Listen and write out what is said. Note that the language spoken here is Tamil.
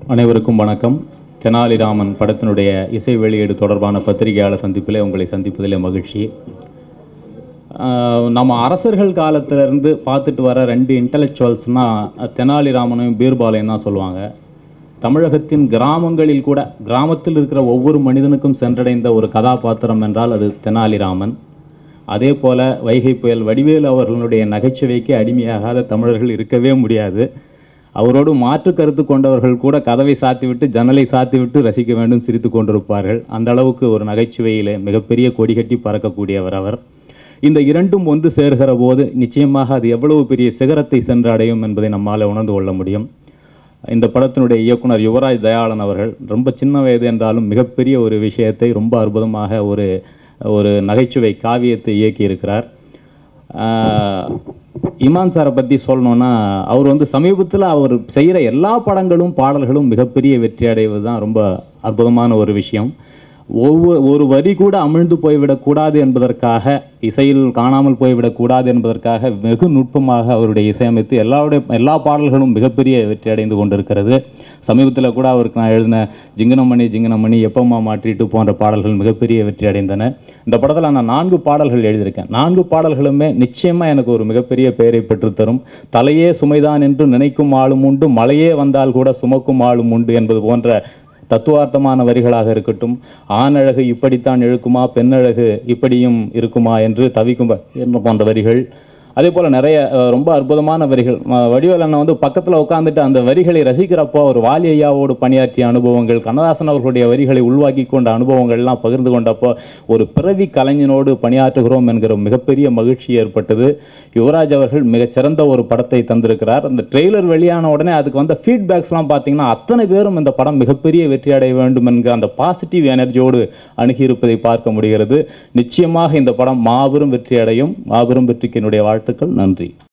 அனைவருக்கும் வணக்கம் தெனாலிராமன் படத்தினுடைய இசை வெளியீடு தொடர்பான பத்திரிகையாளர் சந்திப்பிலே உங்களை சந்திப்பதிலே மகிழ்ச்சி ஆஹ் நம்ம அரசர்கள் காலத்திலிருந்து பார்த்துட்டு வர ரெண்டு இன்டலெக்சுவல்ஸ்னால் தெனாலிராமனையும் பீர்பாலையும் தான் சொல்லுவாங்க தமிழகத்தின் கிராமங்களில் கூட கிராமத்தில் இருக்கிற ஒவ்வொரு மனிதனுக்கும் சென்றடைந்த ஒரு கதாபாத்திரம் என்றால் அது தெனாலிராமன் அதே போல வைகை புயல் வடிவேலு அவர்களுடைய நகைச்சுவைக்கு அடிமையாகாத தமிழர்கள் இருக்கவே முடியாது அவரோடு மாற்று கருத்து கொண்டவர்கள் கூட கதவை சாத்திவிட்டு ஜன்னலை சாத்திவிட்டு ரசிக்க வேண்டும் சிரித்து கொண்டிருப்பார்கள் அந்த அளவுக்கு ஒரு நகைச்சுவையிலே மிகப்பெரிய கொடிகட்டி பறக்கக்கூடியவர் அவர் இந்த இரண்டும் ஒன்று சேர்கிற போது நிச்சயமாக அது எவ்வளவு பெரிய சிகரத்தை சென்றடையும் என்பதை நம்மால் உணர்ந்து கொள்ள முடியும் இந்த படத்தினுடைய இயக்குனர் யுவராஜ் தயாளன் அவர்கள் ரொம்ப சின்ன வயது என்றாலும் மிகப்பெரிய ஒரு விஷயத்தை ரொம்ப அற்புதமாக ஒரு ஒரு நகைச்சுவை காவியத்தை இயக்கியிருக்கிறார் ஆஹ் இமான் சாரை பற்றி சொல்லணும்னா அவர் வந்து சமீபத்தில் அவர் செய்கிற எல்லா படங்களும் பாடல்களும் மிகப்பெரிய வெற்றி அடைவது தான் ரொம்ப அற்புதமான ஒரு விஷயம் ஒவ்வொரு ஒரு வரி கூட அமிழ்ந்து போய்விடக்கூடாது என்பதற்காக இசையில் காணாமல் போய்விடக்கூடாது என்பதற்காக வெகு நுட்பமாக அவருடைய இசையமைத்து எல்லாருடைய எல்லா பாடல்களும் மிகப்பெரிய வெற்றி அடைந்து கொண்டிருக்கிறது சமீபத்தில் கூட அவருக்கு நான் எழுதின ஜிங்கனமணி ஜிங்கனமணி எப்பம்மா மாற்றிட்டு போன்ற பாடல்கள் மிகப்பெரிய வெற்றி அடைந்தன இந்த படத்தில் நான் நான்கு பாடல்கள் எழுதியிருக்கேன் நான்கு பாடல்களுமே நிச்சயமாக எனக்கு ஒரு மிகப்பெரிய பெயரை பெற்றுத்தரும் தலையே சுமைதான் என்று நினைக்கும் ஆளும் உண்டு மலையே வந்தால் கூட சுமக்கும் ஆளும் உண்டு என்பது போன்ற தத்துவார்த்தமான வரிகளாக இருக்கட்டும் ஆணழகு இப்படித்தான் இழுக்குமா பெண்ணழகு இப்படியும் இருக்குமா என்று தவிக்கும் ப- என்ன போன்ற வரிகள் அதே போல் நிறைய அஹ், ரொம்ப அற்புதமான வரிகள் ம- வடிவேல் அண்ணன் வந்து பக்கத்தில் உட்காந்துட்டு அந்த வரிகளை ரசிக்கிறப்போ ஒரு வாலி ஐயாவோடு பணியாற்றிய அனுபவங்கள் கண்ணதாசன் அவர்களுடைய வரிகளை உள்வாக்கி கொண்ட அனுபவங்கள்லாம் பகிர்ந்து கொண்டப்போ ஒரு பிறவி கலைஞனோடு பணியாற்றுகிறோம் என்கிற மிகப்பெரிய மகிழ்ச்சி ஏற்பட்டது யுவராஜ் அவர்கள் மிகச்சிறந்த ஒரு படத்தை தந்திருக்கிறார் அந்த ட்ரெய்லர் வெளியான உடனே அதுக்கு வந்த ஃபீட்பேக்ஸ்லாம் பார்த்தீங்கன்னா அத்தனை பேரும் இந்த படம் மிகப்பெரிய வெற்றி அடைய வேண்டும் என்கிற அந்த பாசிட்டிவ் எனர்ஜியோடு அணுகியிருப்பதை பார்க்க முடிகிறது நிச்சயமாக இந்த படம் மாபெரும் வெற்றி அடையும் மாபெரும் வெற்றிக்கு என்னுடைய வாழ்த்துக்கள் நன்றி